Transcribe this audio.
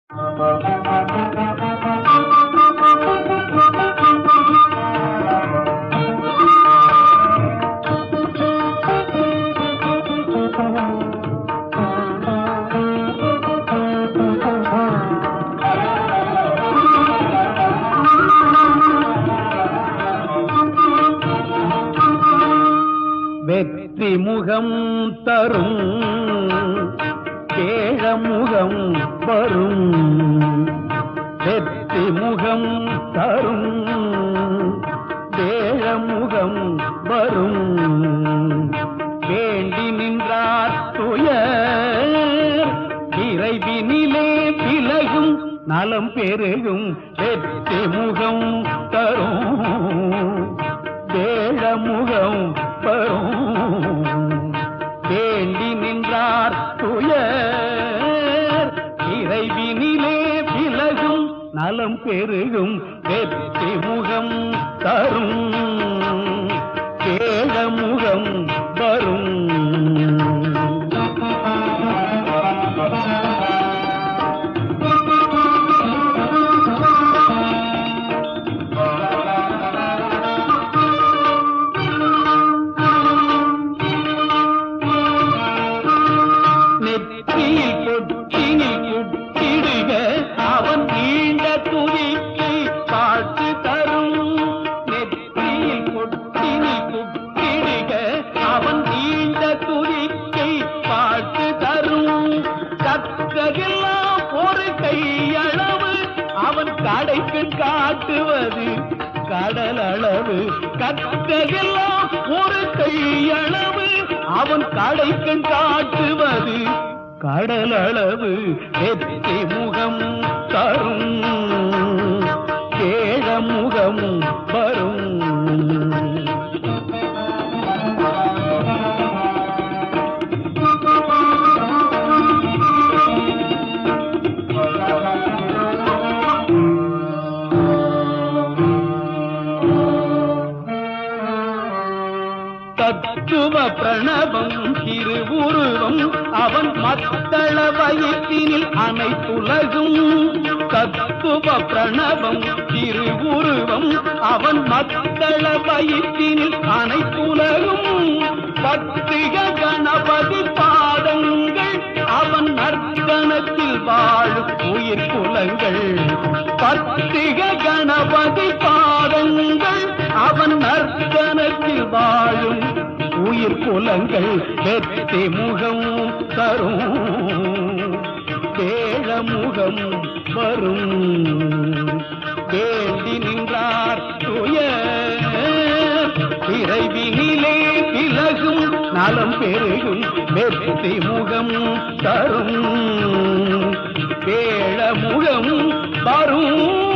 வெற்றி முகம் தரும் கேழமுகம் வரும் வெற்றி முகம் தரும் வேழமுகம் வரும் வேண்டி நின்றார் துயர் இறைவினிலே விலகும் நலம் பெருகும் வெற்றி முகம் தரும் வேழமுகம் வரும் வேண்டி நின்றார் துயர் இறைவினிலே விலகும் நலம் பெருகும் வெற்றி முகம் தரும் வேழமுகம் வரும் நெற்றியில் பொட்டினில் குட்டிடுக அவன் நீண்ட துதிக்கு பாட்டு தரும் நெற்றியில் பொட்டினில் குட்டிடுக அவன் நீண்ட துதிக்கை பாட்டு தரும் கற்றதெல்லாம் ஒரு கையளவு அவன் கடைக்கு காட்டுவது கடல் அளவு கற்றதெல்லாம் ஒரு கையளவு அவன் கடைக்கு காட்டுவது கடல் அளவு வெற்றி முகம் தரும் கேழ முகம் வரும் தத்துவ பிரணவம் திருவுருவம் அவன் மத்தள வயிற்றினில் அனைத்துலகும் தத்துவ பிரணவம் திருவுருவம் அவன் மத்தள வயிற்றினில் அனைத்துலகும் பத்திக கணபதி பாதங்கள் அவன் நற்கணத்தில் வாழும் உயிர் குலங்கள் பத்திக கணபதி பாதங்கள் அவன் நற்கணத்தில் வாழும் உயிர் குலங்கள் வெற்றி முகம் தரும் வேழ முகம் வரும் வேண்டி நின்றார் துயர் இறைவினிலே விலகும் நலம் பெருகும் வெற்றி முகம் தரும் வேழ முகம் வரும்